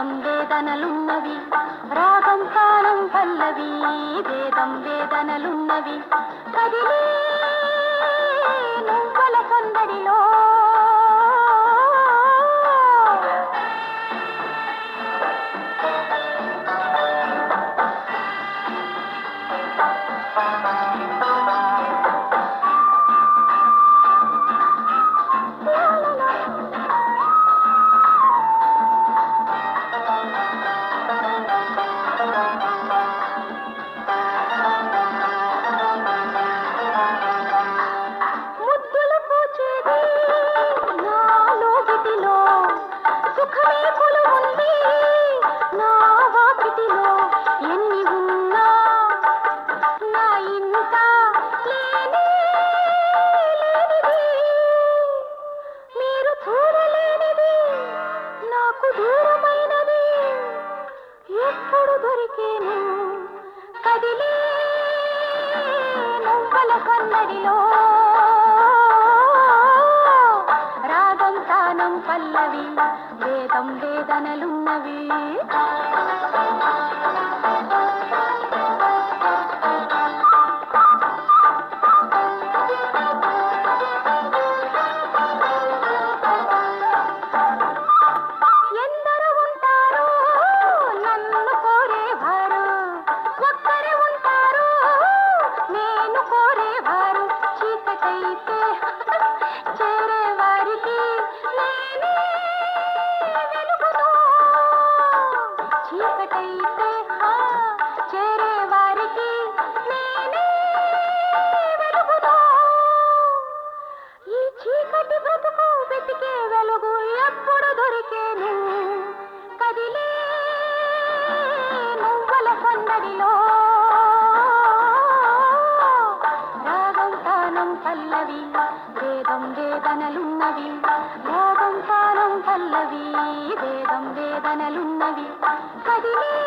వేదం వేదనలున్నవి రాగం తాళం పల్లవి వేదం వేదనలున్నవి కదిలే నువ్వుల సందడిలో ముద్దులు పూచేది నా లోగిటిలో సుఖమే కొలువుంది నా వాకిటిలో ఎన్ని ఉన్నా నా ఇంట లేనే లేనిది మీరు చూడలేనిది నాకు దూరమైనది ఎప్పుడు దొరికేను కదిలే నువ్వల కన్నడిలో రాగం తానం పల్లవి వేదం వేదనలున్నవి ఎందరు ఉంటారో నన్ను కోరేవారు ఒక్కరే ఉంటారు నేను కోరేవారు చీకటైతే చేరేవారికి నేనే వెలుగును చీకటైతే ఆ, చేరేవారికి నేనే వెలుగును ఈ చీకటి బ్రతుకు వెతికే వెలుగు ఎప్పుడు దొరికేను కదిలే నువ్వల సందడిలో రాగం తానం పల్లవి వేదం వేదనలున్నవి రాగం తానం పల్లవి వేదం వేదనలున్నవి కదిలే